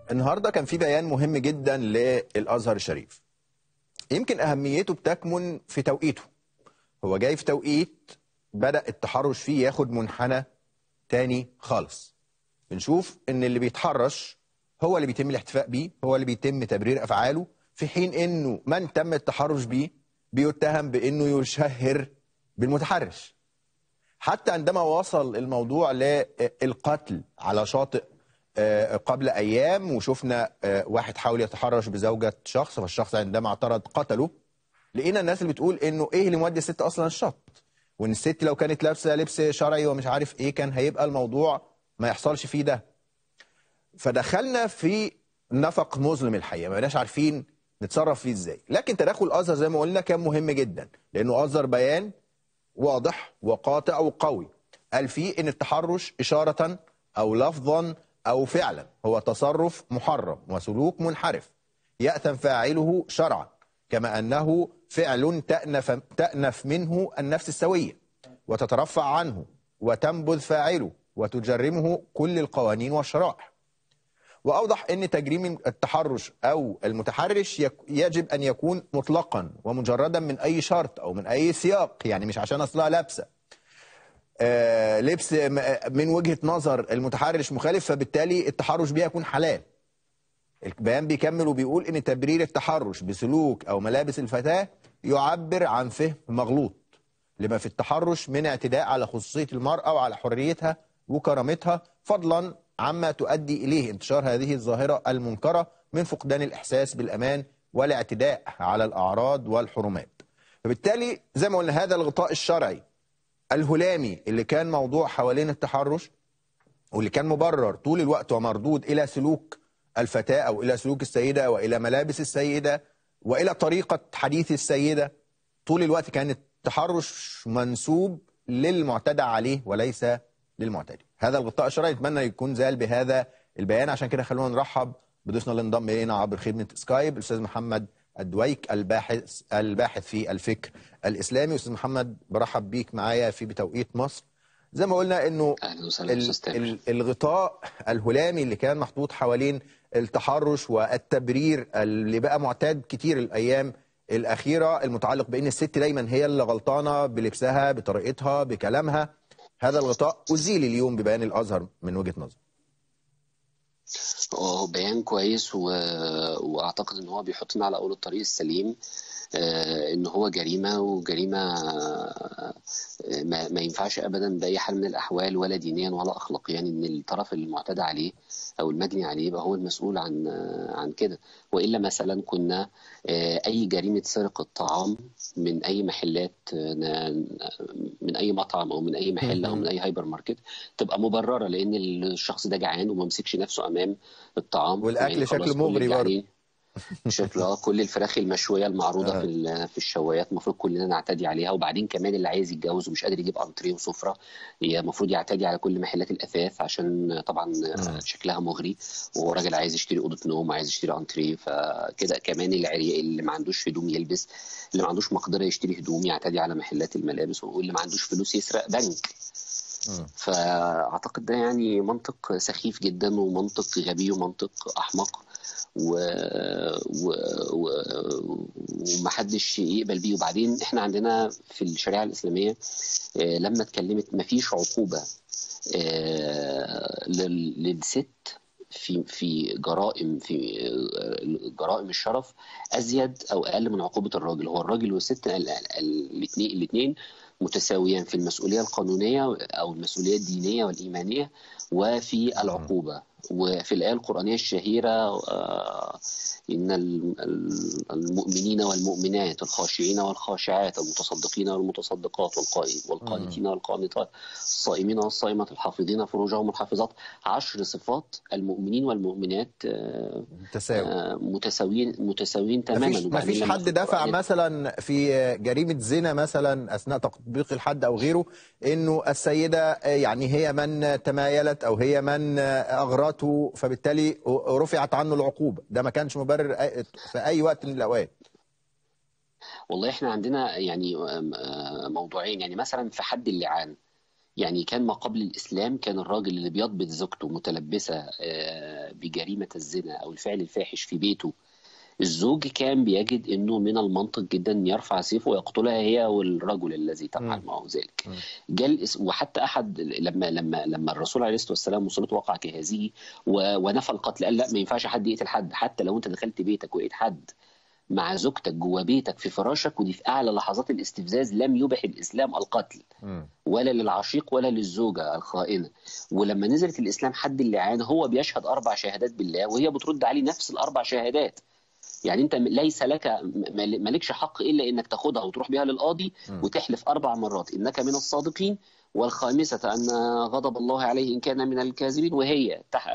النهارده كان في بيان مهم جدا للازهر الشريف يمكن اهميته بتكمن في توقيته هو جاي في توقيت بدا التحرش فيه ياخد منحنى تاني خالص بنشوف ان اللي بيتحرش هو اللي بيتم الاحتفاء بيه هو اللي بيتم تبرير افعاله في حين انه من تم التحرش بيه بيتهم بانه يشهر بالمتحرش حتى عندما وصل الموضوع للقتل على شاطئ آه، قبل ايام وشفنا آه، واحد حاول يتحرش بزوجة شخص فالشخص عندما اعترض قتله لقينا الناس اللي بتقول انه ايه اللي مودي الست اصلا الشط وان الست لو كانت لابسه لبس شرعي ومش عارف ايه كان هيبقى الموضوع ما يحصلش فيه ده فدخلنا في نفق مظلم الحقيقه ما بقناش عارفين نتصرف فيه ازاي لكن تدخل الازهر زي ما قلنا كان مهم جدا لانه اصدر بيان واضح وقاطع وقوي قال فيه ان التحرش اشاره او لفظا او فعلا هو تصرف محرم وسلوك منحرف ياثم فاعله شرعا كما انه فعل تأنف, تأنف منه النفس السويه وتترفع عنه وتنبذ فاعله وتجرمه كل القوانين والشرائع واوضح ان تجريم التحرش او المتحرش يك- يجب ان يكون مطلقا ومجردا من اي شرط او من اي سياق يعني مش عشان اصلها لابسه آه، لبس م- من وجهه نظر المتحرش مخالف فبالتالي التحرش بيه يكون حلال البيان بيكمل وبيقول ان تبرير التحرش بسلوك او ملابس الفتاه يعبر عن فهم مغلوط لما في التحرش من اعتداء على خصوصيه المراه وعلى حريتها وكرامتها فضلا عما تؤدي اليه انتشار هذه الظاهره المنكره من فقدان الاحساس بالامان والاعتداء على الاعراض والحرمات فبالتالي زي ما قلنا هذا الغطاء الشرعي الهلامي اللي كان موضوع حوالين التحرش واللي كان مبرر طول الوقت ومردود الى سلوك الفتاه او الى سلوك السيده والى ملابس السيده والى طريقه حديث السيده طول الوقت كان التحرش منسوب للمعتدى عليه وليس للمعتدي هذا الغطاء الشرعي نتمنى يكون زال بهذا البيان عشان كده خلونا نرحب بضيفنا اللي انضم الينا عبر خدمه سكايب الاستاذ محمد الدويك الباحث الباحث في الفكر الاسلامي استاذ محمد برحب بيك معايا في بتوقيت مصر زي ما قلنا انه اهلا وسهلا ال- استاذ تامر ال- الغطاء الهلامي اللي كان محطوط حوالين التحرش والتبرير اللي بقى معتاد كتير الايام الاخيره المتعلق بان الست دايما هي اللي غلطانه بلبسها بطريقتها بكلامها هذا الغطاء ازيل اليوم ببيان الازهر من وجهه نظر هو بيان كويس و... واعتقد ان هو بيحطنا على اول الطريق السليم آه، ان هو جريمه وجريمه آه، ما, ما ينفعش ابدا باي حال من الاحوال ولا دينيا ولا اخلاقيا ان الطرف المعتدى عليه او المجني عليه يبقى هو المسؤول عن آه، عن كده والا مثلا كنا آه، اي جريمه سرقه طعام من اي محلات آه، ن- من اي مطعم او من اي محل او من اي هايبر ماركت تبقى مبرره لان الشخص ده جعان وما مسكش نفسه امام الطعام والأكل يعني خلاص شكله كل مغري الجعانين شكله اه كل الفراخ المشويه المعروضه آه. في ال- في الشوايات المفروض كلنا نعتدي عليها وبعدين كمان اللي عايز يتجوز ومش قادر يجيب انتريه وسفره هي المفروض يعتدي على كل محلات الاثاث عشان طبعا آه، شكلها مغري وهو راجل عايز يشتري اوضه نوم وعايز يشتري انتريه فكده كمان العري اللي ما عندوش هدوم يلبس اللي ما عندوش مقدره يشتري هدوم يعتدي على محلات الملابس واللي ما عندوش فلوس يسرق بنك فاعتقد ده يعني منطق سخيف جدا ومنطق غبي ومنطق احمق و... و... و... ومحدش يقبل بيه وبعدين احنا عندنا في الشريعه الاسلاميه آه، لما اتكلمت مفيش عقوبه آه، لل- للست في في جرائم في آه، جرائم الشرف ازيد او اقل من عقوبه الراجل هو الراجل والست الاثنين الاثنين متساويان في المسؤوليه القانونيه او المسؤوليه الدينيه والايمانيه وفي العقوبه وفي الايه القرانيه الشهيره آه، ان ال- ال- المؤمنين والمؤمنات الخاشعين والخاشعات المتصدقين والمتصدقات والقائم والقانتين والقانطات الصائمين والصائمات الحافظين فروجهم الحافظات عشر صفات المؤمنين والمؤمنات آه، تساوي آه، متساويين متساويين تماما مفيش وبعدين مفيش لما حد في دفع القرآن- مثلا في جريمه زنا مثلا اثناء تطبيق الحد او غيره انه السيده يعني هي من تمايلت او هي من اغرته فبالتالي رفعت عنه العقوبه ده ما كانش مبرر أي- في اي وقت من الاوقات والله احنا عندنا يعني آم، آه، موضوعين يعني مثلا في حد اللعان يعني كان ما قبل الاسلام كان الراجل اللي بيضبط زوجته متلبسه آه، بجريمه الزنا او الفعل الفاحش في بيته الزوج كان بيجد انه من المنطق جدا ان يرفع سيفه ويقتلها هي والرجل الذي تفعل مم. معه ذلك مم. جاء الإس- وحتى احد لما لما لما الرسول عليه الصلاه والسلام وصلته وقع كهذه و- ونفى القتل قال لا ما ينفعش حد يقتل حد حتى لو انت دخلت بيتك ولقيت حد مع زوجتك جوه بيتك في فراشك ودي في اعلى لحظات الاستفزاز لم يبح الاسلام القتل مم. ولا للعشيق ولا للزوجة الخائنة ولما نزلت الإسلام حد اللعان هو بيشهد أربع شهادات بالله وهي بترد عليه نفس الأربع شهادات يعني أنت ليس لك م- مالكش حق إلا إنك تاخدها وتروح بها للقاضي مم. وتحلف أربع مرات إنك من الصادقين والخامسة أن غضب الله عليه إن كان من الكاذبين وهي تح...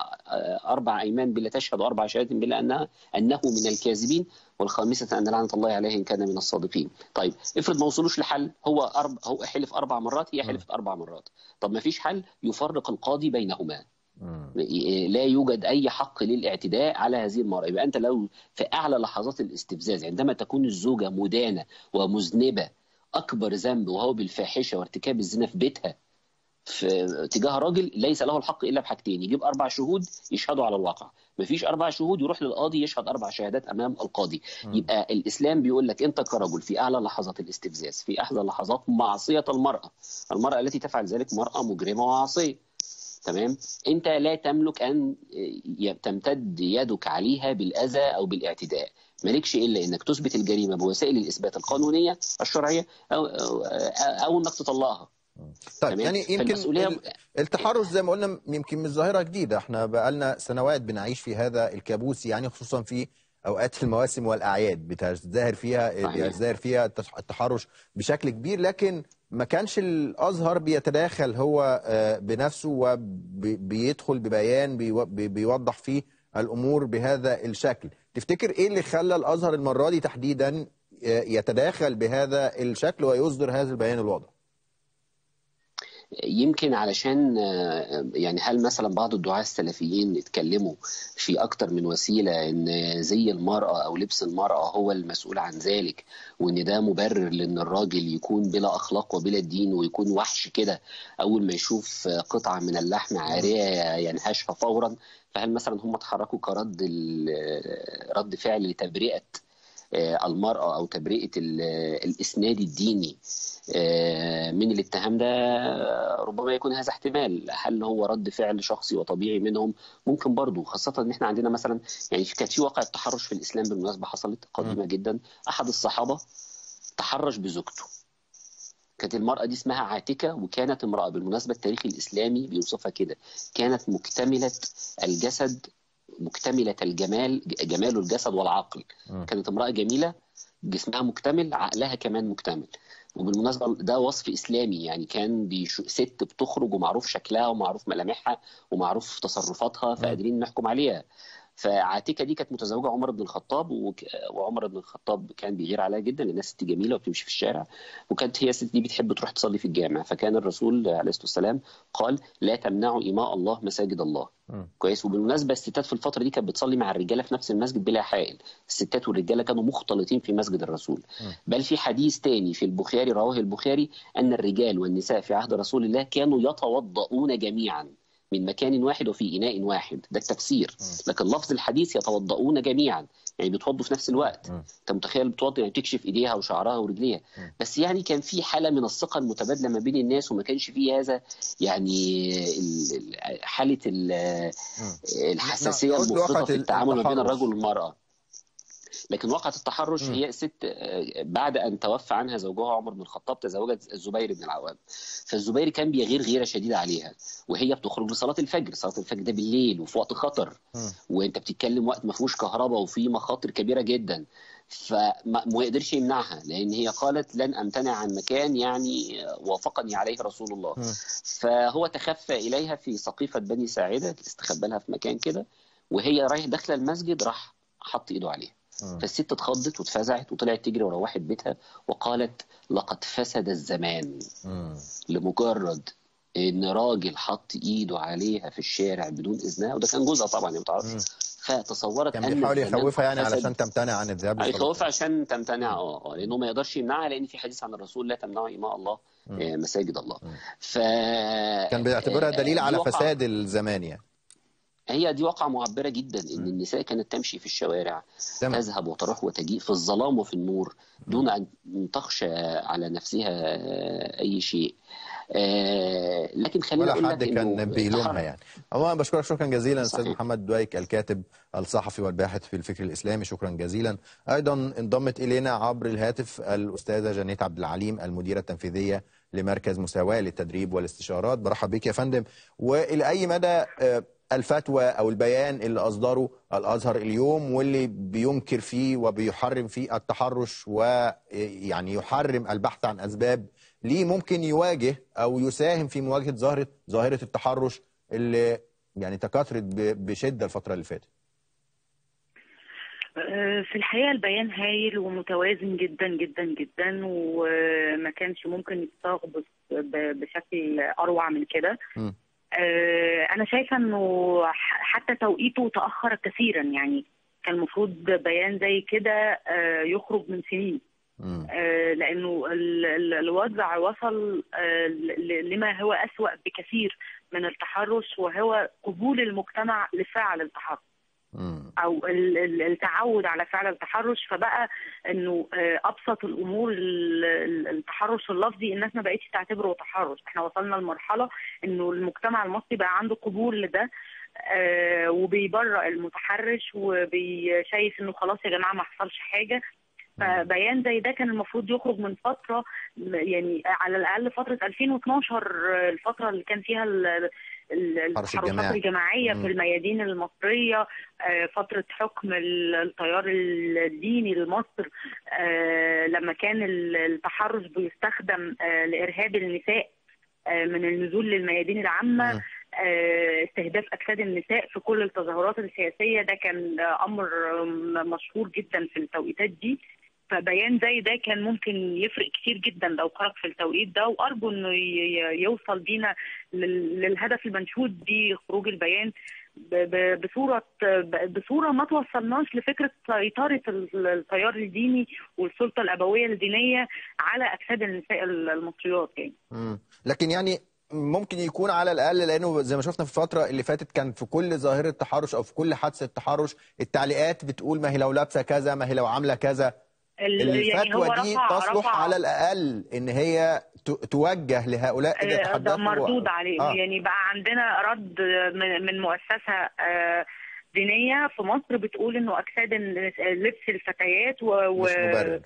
أربع أيمان بالله تشهد أربع شهادات بالله أنها أنه من الكاذبين والخامسة أن لعنة الله عليه إن كان من الصادقين طيب افرض ما وصلوش لحل هو أرب... هو حلف أربع مرات هي حلفت أربع مرات طب ما فيش حل يفرق القاضي بينهما مم. لا يوجد أي حق للاعتداء على هذه المرأة يبقى أنت لو في أعلى لحظات الاستفزاز عندما تكون الزوجة مدانة ومذنبة أكبر ذنب وهو بالفاحشة وارتكاب الزنا في بيتها في تجاه راجل ليس له الحق الا بحاجتين يجيب اربع شهود يشهدوا على الواقع مفيش اربع شهود يروح للقاضي يشهد اربع شهادات امام القاضي مم. يبقى الاسلام بيقول لك انت كرجل في اعلى لحظات الاستفزاز في اعلى لحظات معصيه المراه المراه التي تفعل ذلك مراه مجرمه وعاصيه تمام انت لا تملك ان ي- تمتد يدك عليها بالاذى او بالاعتداء مالكش الا انك تثبت الجريمه بوسائل الاثبات القانونيه الشرعيه او او, أو انك تطلقها طيب تمام؟ يعني يمكن فالمسؤولية- ال- التحرش زي ما قلنا يمكن مش ظاهرة جديدة احنا بقالنا سنوات بنعيش في هذا الكابوس يعني خصوصا في اوقات المواسم والاعياد بتزدهر فيها صحيح. بيزدهر فيها التح- التحرش بشكل كبير لكن ما كانش الازهر بيتداخل هو آه، بنفسه وبيدخل ببيان بيو- بي- بيوضح فيه الامور بهذا الشكل تفتكر ايه اللي خلى الازهر المرة دي تحديدا آه، يتداخل بهذا الشكل ويصدر هذا البيان الواضح يمكن علشان آه، يعني هل مثلا بعض الدعاة السلفيين اتكلموا في أكتر من وسيلة إن زي المرأة أو لبس المرأة هو المسؤول عن ذلك وإن ده مبرر لأن الراجل يكون بلا أخلاق وبلا دين ويكون وحش كده أول ما يشوف قطعة من اللحم عارية ينهشها فورا فهل مثلا هم اتحركوا كرد ال- رد فعل لتبرئة آه، المرأة أو تبرئة ال- الإسناد الديني آه، من الاتهام ده آه، ربما يكون هذا احتمال هل هو رد فعل شخصي وطبيعي منهم ممكن برضو خاصة ان احنا عندنا مثلا يعني في- كانت في واقع التحرش في الإسلام بالمناسبة حصلت قديمة جدا أحد الصحابة تحرش بزوجته كانت المرأة دي اسمها عاتكة وكانت امرأة بالمناسبة التاريخ الإسلامي بيوصفها كده كانت مكتملة الجسد مكتملة الجمال جمال الجسد والعقل مم. كانت امرأة جميلة جسمها مكتمل عقلها كمان مكتمل وبالمناسبة ده وصف إسلامي يعني كان بيشو ست بتخرج ومعروف شكلها ومعروف ملامحها ومعروف تصرفاتها فقادرين نحكم عليها فعاتكة دي كانت متزوجة عمر بن الخطاب وك- وعمر بن الخطاب كان بيغير عليها جدا لأنها ست جميلة وبتمشي في الشارع وكانت هي الست دي بتحب تروح تصلي في الجامع فكان الرسول عليه الصلاة والسلام قال لا تمنعوا إماء الله مساجد الله مم. كويس وبالمناسبه الستات في الفتره دي كانت بتصلي مع الرجاله في نفس المسجد بلا حائل الستات والرجاله كانوا مختلطين في مسجد الرسول مم. بل في حديث تاني في البخاري رواه البخاري ان الرجال والنساء في عهد رسول الله كانوا يتوضؤون جميعا من مكان واحد وفي اناء واحد ده التفسير لكن لفظ الحديث يتوضؤون جميعا يعني بيتوضوا في نفس الوقت مم. انت متخيل بتوضي يعني تكشف ايديها وشعرها ورجليها مم. بس يعني كان في حاله من الثقه المتبادله ما بين الناس وما كانش فيه هذا يعني ال- ال- حاله ال- الحساسيه نعود المفرطه لواقعة في التعامل ما بين التحرش. الرجل والمراه لكن واقعة التحرش مم. هي ست آه، بعد أن توفى عنها زوجها عمر بن الخطاب تزوجت الزبير بن العوام فالزبير كان بيغير غيرة شديدة عليها وهي بتخرج لصلاة الفجر صلاة الفجر ده بالليل وفي وقت خطر مم. وانت بتتكلم وقت ما فيهوش كهرباء وفي مخاطر كبيرة جدا فما ما يقدرش يمنعها لأن هي قالت لن أمتنع عن مكان يعني آه، وافقني عليه رسول الله مم. فهو تخفى إليها في سقيفة بني ساعدة استخبى لها في مكان كده وهي رايح داخلة المسجد راح حط إيده عليها مم. فالست اتخضت واتفزعت وطلعت تجري وروحت بيتها وقالت لقد فسد الزمان مم. لمجرد ان راجل حط ايده عليها في الشارع بدون اذنها وده كان جوزها طبعا ما تعرفش فتصورت كان ان بيحاول الزمان يخوفها قد يعني فسد. علشان تمتنع عن الذهاب للصلاة. هيخوفها عشان تمتنع اه اه لانه ما يقدرش يمنعها لان في حديث عن الرسول لا تمنعوا اماء الله آه، مساجد الله ف كان بيعتبرها دليل آه، على دي واقعة- فساد الزمان يعني هي دي واقعة معبرة جدا ان النساء كانت تمشي في الشوارع تمام. تذهب وتروح وتجيء في الظلام وفي النور دون ان تخشى على نفسها اي شيء آه، لكن خليني ولا اقول حد لك كان إنه بيلومها تحرك- يعني عموما بشكرك شكرا جزيلا استاذ صحيح. محمد دويك الكاتب الصحفي والباحث في الفكر الاسلامي شكرا جزيلا ايضا انضمت الينا عبر الهاتف الاستاذه جنيت عبد العليم المديره التنفيذيه لمركز مساواه للتدريب والاستشارات برحب بك يا فندم والى اي مدى آه، الفتوى او البيان اللي اصدره الازهر اليوم واللي بينكر فيه وبيحرم فيه التحرش ويعني يحرم البحث عن اسباب ليه ممكن يواجه او يساهم في مواجهه ظاهره ظاهره التحرش اللي يعني تكاثرت ب- بشده الفتره اللي فاتت في الحقيقة البيان هايل ومتوازن جدا جدا جدا وما كانش ممكن يتصاغ بس- ب- بشكل أروع من كده مم. آه، أنا شايفة إنه ح- حتى توقيته تأخر كثيرا يعني كان المفروض بيان زي كده آه، يخرج من سنين مم. آه، لانه ال- ال- الوضع وصل آه، ل- لما هو اسوا بكثير من التحرش وهو قبول المجتمع لفعل التحرش مم. او ال- ال- التعود على فعل التحرش فبقى انه آه، ابسط الامور ال- ال- التحرش اللفظي الناس ما بقتش تعتبره تحرش احنا وصلنا لمرحله انه المجتمع المصري بقى عنده قبول لده آه، وبيبرأ المتحرش وبيشايف انه خلاص يا جماعه ما حصلش حاجه فبيان زي ده كان المفروض يخرج من فتره م- يعني على الاقل فتره 2012 آه، الفتره اللي كان فيها ال- ال- التحرش التحرشات الجماعي. الجماعيه مم. في الميادين المصريه آه، فتره حكم ال- التيار الديني لمصر آه، لما كان ال- التحرش بيستخدم آه، لارهاب النساء آه، من النزول للميادين العامه مم. آه، استهداف اجساد النساء في كل التظاهرات السياسيه ده كان آه، امر آم، مشهور جدا في التوقيتات دي فبيان زي ده كان ممكن يفرق كتير جدا لو خرج في التوقيت ده وارجو انه ي- ي- يوصل بينا لل- للهدف المنشود بخروج البيان ب- ب- بصوره ب- بصوره ما توصلناش لفكره سيطره ال- التيار الديني والسلطه الابويه الدينيه على اجساد النساء المصريات يعني مم. لكن يعني ممكن يكون على الاقل لانه زي ما شفنا في الفتره اللي فاتت كان في كل ظاهره تحرش او في كل حادثه تحرش التعليقات بتقول ما هي لو لابسه كذا ما هي لو عامله كذا ال- يعني الفتوى هو دي رفع تصلح رفع على الاقل ان هي ت- توجه لهؤلاء اللي آه، ده تحدثوا مردود عليه آه. يعني بقى عندنا رد من من مؤسسه آه، دينيه في مصر بتقول انه اجساد النس- لبس الفتيات و... و... مش مبرر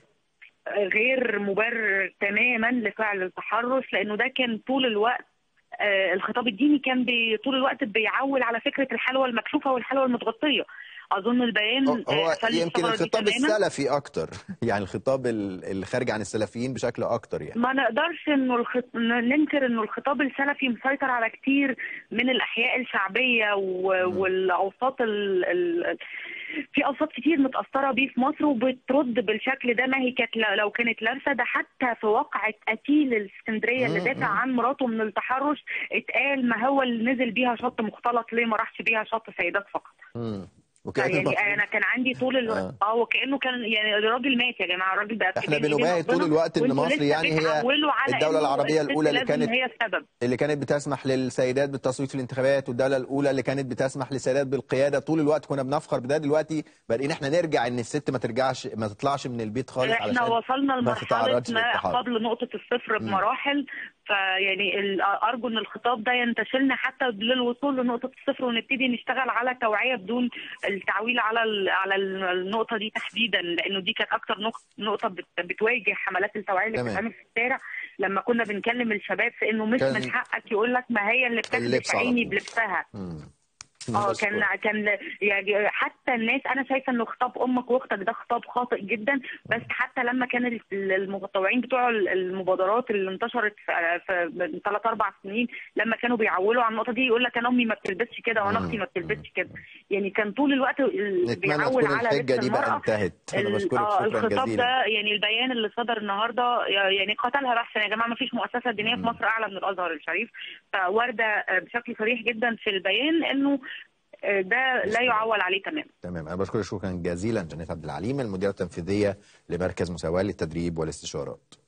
غير مبرر تماما لفعل التحرش لانه ده كان طول الوقت آه، الخطاب الديني كان بي طول الوقت بيعول على فكره الحلوى المكشوفه والحلوى المتغطيه اظن البيان هو- آه، هو قفل يمكن الثغرة دي الخطاب تماماً. السلفي اكتر يعني الخطاب ال- اللي خارج عن السلفيين بشكل اكتر يعني ما نقدرش انه الخط... ننكر انه الخطاب السلفي مسيطر على كتير من الاحياء الشعبيه و... والاوساط ال... ال... في اوساط كتير متاثره بيه في مصر وبترد بالشكل ده ما هي كانت ل- لو كانت لابسه ده حتى في واقعه قتيل الاسكندريه اللي مم، دافع مم. عن مراته من التحرش اتقال ما هو اللي نزل بيها شط مختلط ليه ما راحش بيها شط سيدات فقط مم. وكانت يعني المفروض- انا كان عندي طول الوقت آه. اه وكانه كان يعني الراجل مات يا جماعه الراجل بقى في احنا بين إيدين بنباهي طول ربنا، الوقت ان وانتوا مصر لسه يعني هي بتعولوا على الدولة إنه العربية الست الأولى اللي لازم كانت هي السبب اللي كانت بتسمح للسيدات بالتصويت في الانتخابات والدولة الأولى اللي كانت بتسمح للسيدات بالقيادة طول الوقت كنا بنفخر بده دلوقتي بادئين احنا نرجع ان الست ما ترجعش ما تطلعش من البيت خالص احنا علشان وصلنا ما لمرحله تتعرضش ما للتحرش. قبل نقطه الصفر بمراحل فيعني ال- ارجو ان الخطاب ده ينتشلنا حتى للوصول لنقطه الصفر ونبتدي نشتغل على توعيه بدون التعويل على ال- على ال- النقطه دي تحديدا لانه دي كانت اكتر نق- نقطه بت- بتواجه حملات التوعيه اللي تمام. بتتعمل في الشارع لما كنا بنكلم الشباب في انه مش كان- من حقك يقول لك ما هي اللي بتكذب اللبس على عيني طول. بلبسها مم. اه بس كان كان يعني حتى الناس انا شايفه انه خطاب امك واختك ده خطاب خاطئ جدا بس حتى لما كان ال- المتطوعين بتوع المبادرات اللي انتشرت في في من ثلاث اربع سنين لما كانوا بيعولوا على النقطه دي يقول لك انا امي ما بتلبسش كده وانا مم. اختي ما بتلبسش كده يعني كان طول الوقت ال- نتمنى بيعول تكون على الحجة لبس دي بقى المراه انتهت انا ال- بشكرك آه، شكرا الخطاب جزيلا ده يعني البيان اللي صدر النهارده يعني قتلها بحثا يا جماعه ما فيش مؤسسه دينيه في مصر اعلى من الازهر الشريف فوارده آه، بشكل صريح جدا في البيان انه آه، ده لا يعول عليه تماما تمام انا بشكرك شكرا جزيلا جنات عبد العليم المديره التنفيذيه لمركز مساواه للتدريب والاستشارات